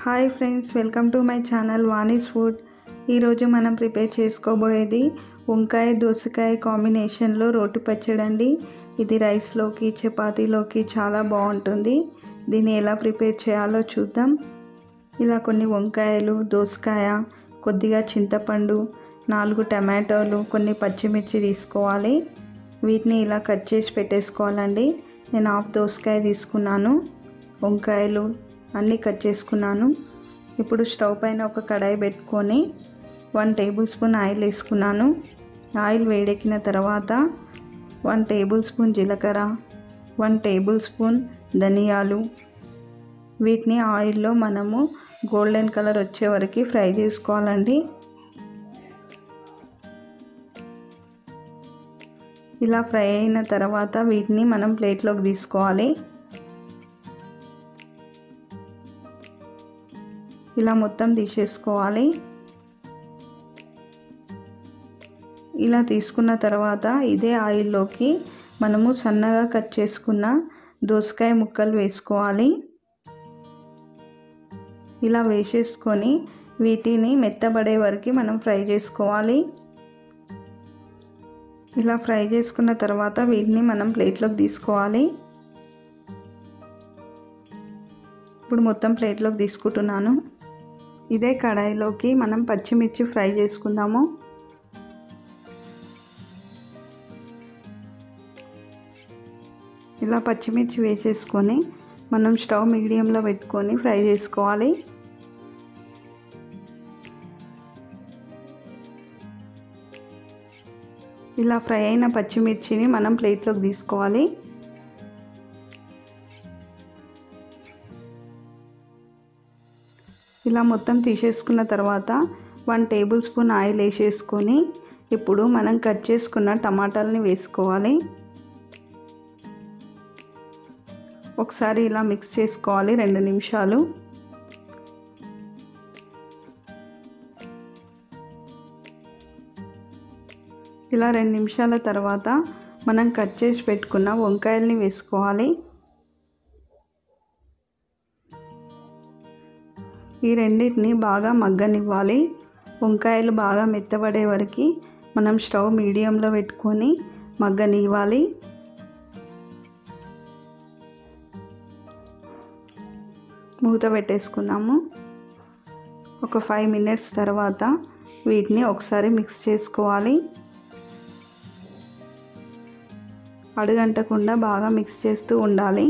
hi friends welcome to my channel Vani's food ఈరోజు మనం prepare చేసుకోబోయేది వంకాయ దోసకాయ కాంబినేషన్లో రోటి పచ్చడి అండి ఇది రైస్లోకి చపాతీలోకి చాలా బాగుంటుంది దీన్ని ఎలా ప్రిపేర్ చేయాలో చూద్దాం ఇలా కొన్ని వంకాయలు దోసకాయ కొద్దిగా చింతపండు నాలుగు టమాటోలు కొన్ని పచ్చిమిర్చి తీసుకోవాలి వీటిని ఇలా కట్ చేసి పెట్టేసుకోవాలండి నేను హాఫ్ దోసకాయ తీసుకున్నాను వంకాయలు అన్నీ కట్ చేసుకున్నాను ఇప్పుడు స్టవ్ పైన ఒక కడాయి పెట్టుకొని వన్ టేబుల్ స్పూన్ ఆయిల్ వేసుకున్నాను ఆయిల్ వేడెక్కిన తర్వాత వన్ టేబుల్ స్పూన్ జీలకర్ర వన్ టేబుల్ స్పూన్ ధనియాలు వీటిని ఆయిల్లో మనము గోల్డెన్ కలర్ వచ్చే వరకు ఫ్రై చేసుకోవాలండి ఇలా ఫ్రై అయిన తర్వాత వీటిని మనం ప్లేట్లోకి తీసుకోవాలి ఇలా మొత్తం తీసేసుకోవాలి ఇలా తీసుకున్న తర్వాత ఇదే ఆయిల్లోకి మనము సన్నగా కట్ చేసుకున్న దోసకాయ ముక్కలు వేసుకోవాలి ఇలా వేసేసుకొని వీటిని మెత్తబడే వరకు మనం ఫ్రై చేసుకోవాలి ఇలా ఫ్రై చేసుకున్న తర్వాత వీటిని మనం ప్లేట్లోకి తీసుకోవాలి ఇప్పుడు మొత్తం ప్లేట్లోకి తీసుకుంటున్నాను ఇదే కడాయిలోకి మనం పచ్చిమిర్చి ఫ్రై చేసుకుందాము ఇలా పచ్చిమిర్చి వేసేసుకొని మనం స్టవ్ మీడియంలో పెట్టుకొని ఫ్రై చేసుకోవాలి ఇలా ఫ్రై అయిన పచ్చిమిర్చిని మనం ప్లేట్లోకి తీసుకోవాలి ఇలా మొత్తం తీసేసుకున్న తర్వాత వన్ టేబుల్ స్పూన్ ఆయిల్ వేసేసుకొని ఇప్పుడు మనం కట్ చేసుకున్న టమాటాలని వేసుకోవాలి ఒకసారి ఇలా మిక్స్ చేసుకోవాలి రెండు నిమిషాలు ఇలా రెండు నిమిషాల తర్వాత మనం కట్ చేసి పెట్టుకున్న వంకాయల్ని వేసుకోవాలి ఈ రెండింటిని బాగా మగ్గనివ్వాలి వంకాయలు బాగా మెత్తబడే వరకు మనం స్టవ్ మీడియంలో పెట్టుకొని మగ్గనివ్వాలి మూత పెట్టేసుకుందాము ఒక ఫైవ్ మినిట్స్ తర్వాత వీటిని ఒకసారి మిక్స్ చేసుకోవాలి అడుగంటకుండా బాగా మిక్స్ చేస్తూ ఉండాలి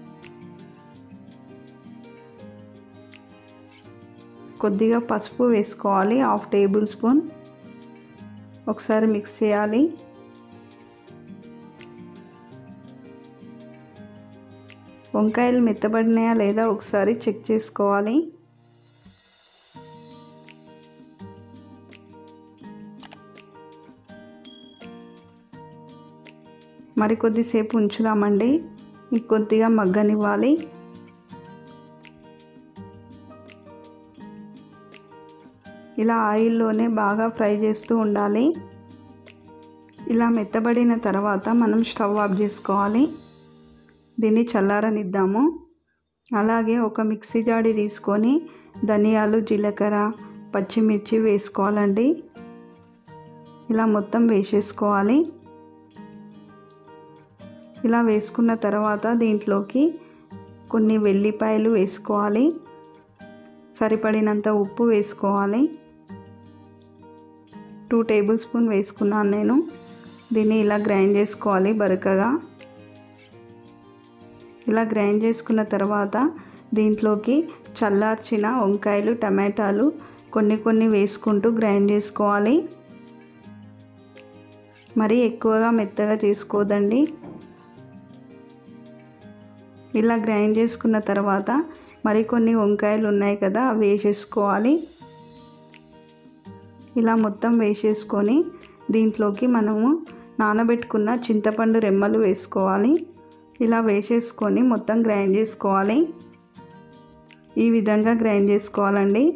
కొద్దిగా పసుపు వేసుకోవాలి హాఫ్ టేబుల్ స్పూన్ ఒకసారి మిక్స్ చేయాలి వంకాయలు మెత్తబడినాయా లేదా ఒకసారి చెక్ చేసుకోవాలి మరి కొద్దిసేపు ఉంచుదామండి కొద్దిగా మగ్గనివ్వాలి ఇలా ఆయిల్లోనే బాగా ఫ్రై చేస్తూ ఉండాలి ఇలా మెత్తబడిన తర్వాత మనం స్టవ్ ఆఫ్ చేసుకోవాలి దీన్ని చల్లారనిద్దాము అలాగే ఒక మిక్సీ జాడి తీసుకొని ధనియాలు జీలకర్ర పచ్చిమిర్చి వేసుకోవాలండి ఇలా మొత్తం వేసేసుకోవాలి ఇలా వేసుకున్న తర్వాత దీంట్లోకి కొన్ని వెల్లిపాయలు వేసుకోవాలి సరిపడినంత ఉప్పు వేసుకోవాలి టూ టేబుల్ స్పూన్ వేసుకున్నాను నేను దీన్ని ఇలా గ్రైండ్ చేసుకోవాలి బరకగా ఇలా గ్రైండ్ చేసుకున్న తర్వాత దీంట్లోకి చల్లార్చిన వంకాయలు టమాటాలు కొన్ని కొన్ని వేసుకుంటూ గ్రైండ్ చేసుకోవాలి మరీ ఎక్కువగా మెత్తగా చేసుకోదండి ఇలా గ్రైండ్ చేసుకున్న తర్వాత మరికొన్ని వంకాయలు ఉన్నాయి కదా అవి వేసేసుకోవాలి ఇలా మొత్తం వేసేసుకొని దీంట్లోకి మనము నానబెట్టుకున్న చింతపండు రెమ్మలు వేసుకోవాలి ఇలా వేసేసుకొని మొత్తం గ్రైండ్ చేసుకోవాలి ఈ విధంగా గ్రైండ్ చేసుకోవాలండి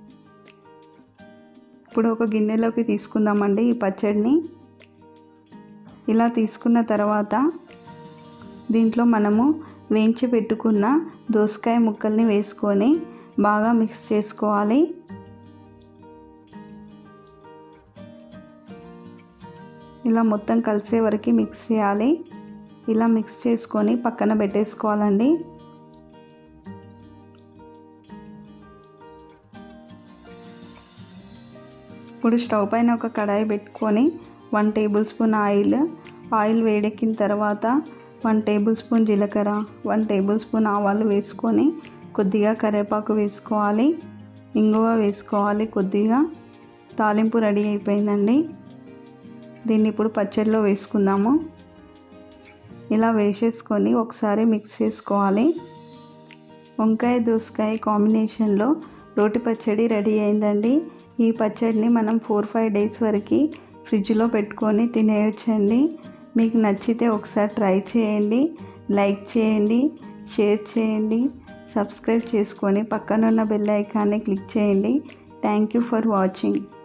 ఇప్పుడు ఒక గిన్నెలోకి తీసుకుందామండి ఈ పచ్చడిని ఇలా తీసుకున్న తర్వాత దీంట్లో మనము వేయించి పెట్టుకున్న దోసకాయ ముక్కల్ని వేసుకొని బాగా మిక్స్ చేసుకోవాలి ఇలా మొత్తం కలిసే వరకు మిక్స్ చేయాలి ఇలా మిక్స్ చేసుకొని పక్కన పెట్టేసుకోవాలండి ఇప్పుడు స్టవ్ పైన ఒక కడాయి పెట్టుకొని one tablespoon oil oil వేడెక్కిన తర్వాత వన్ టేబుల్ స్పూన్ జీలకర్ర వన్ టేబుల్ స్పూన్ ఆవాలు వేసుకొని కొద్దిగా కరివేపాకు వేసుకోవాలి ఇంగువ వేసుకోవాలి కొద్దిగా తాలింపు రెడీ అయిపోయిందండి దీన్ని ఇప్పుడు పచ్చడిలో వేసుకుందాము ఇలా వేసేసుకొని ఒకసారి మిక్స్ చేసుకోవాలి వంకాయ దోసకాయ కాంబినేషన్లో రోటి పచ్చడి రెడీ అయిందండి ఈ పచ్చడిని మనం ఫోర్ ఫైవ్ డేస్ వరకు ఫ్రిడ్జ్లో పెట్టుకొని తినేయొచ్చండి మీకు నచ్చితే ఒకసారి ట్రై చేయండి లైక్ చేయండి షేర్ చేయండి సబ్స్క్రైబ్ చేసుకొని పక్కనున్న బెల్ ఐకాన్ని క్లిక్ చేయండి థ్యాంక్ యూ ఫర్ వాచింగ్